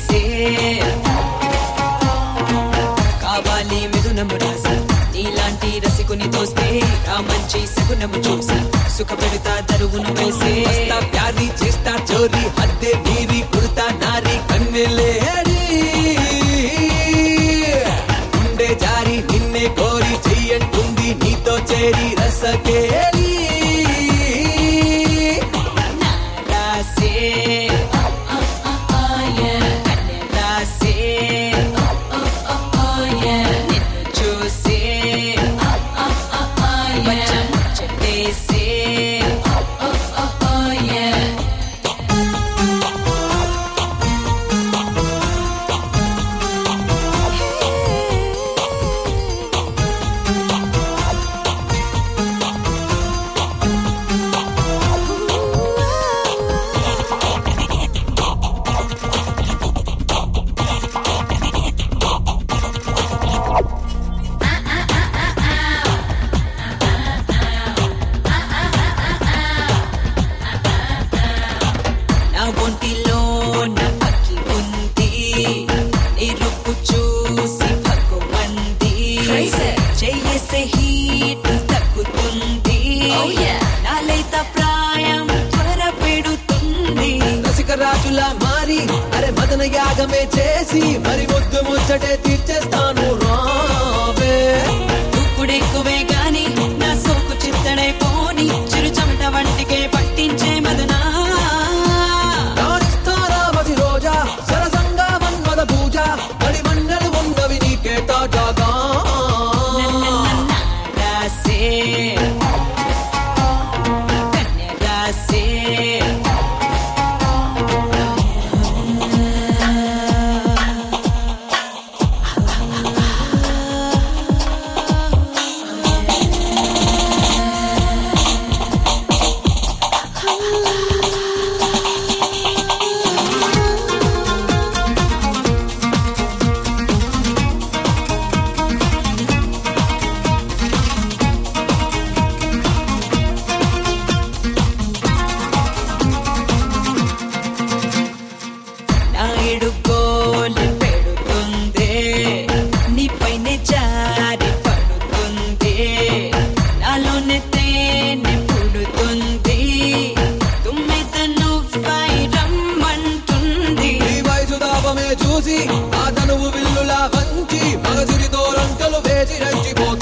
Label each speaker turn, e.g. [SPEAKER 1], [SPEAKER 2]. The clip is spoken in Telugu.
[SPEAKER 1] రాసే కావాలి మిథునము రాస నీలాంటి రసికుని తోస్తే ఆ మంచి సగునము చూసా సుఖ పెడతా దరువును వేసే వస్తా ప్యారి చేస్తా చోరీ హద్దే మీరి కుడతా నారి కన్నెలేడి ఉండే జారి నిన్నే కోరి చెయ్యంటుంది నీతో చేరి రసకేలి రాసే కన్నె రాసే నిన్ను చూసే వచ్చ ముచ్చటేసే నా ఒంటిలో నా అక్కి ఉంది నీ రూపు చూసి భగవంది
[SPEAKER 2] Crazy.
[SPEAKER 1] చేయేస్తే హీట్ తగ్గుతుంది
[SPEAKER 2] Oh, yeah.
[SPEAKER 1] నా లేత ప్రాయం త్వర పెడుతుంది రసిక రాజులా మారి అరే మదన యాగమే చేసి మరి ముద్దు ముచ్చటే తీర్చేస్తాను రావే దుక్కుడెక్కువే గాని నా సోకు చిత్తడై పోని చిరు చెమట వంటికే పట్టించే మదనా మది రోజా సరసంగా మన్మద పూజ మడి మన్నలు ఉన్నవి నీకే తాజాగా రాసే కన్య రాసే నాయుడు గోలు పెడుతుంది నీపైనే జారి పడుతుంది నాలోనే తేనె పుడుతుంది తుమ్మిద నువ్వై రమ్మంటుంది
[SPEAKER 3] ఈ వయసు దాపమే చూసి ఆ తనువు విల్లులా వంచి మగసిరి తోరంకలు వేసి రెచ్చిపోతుంది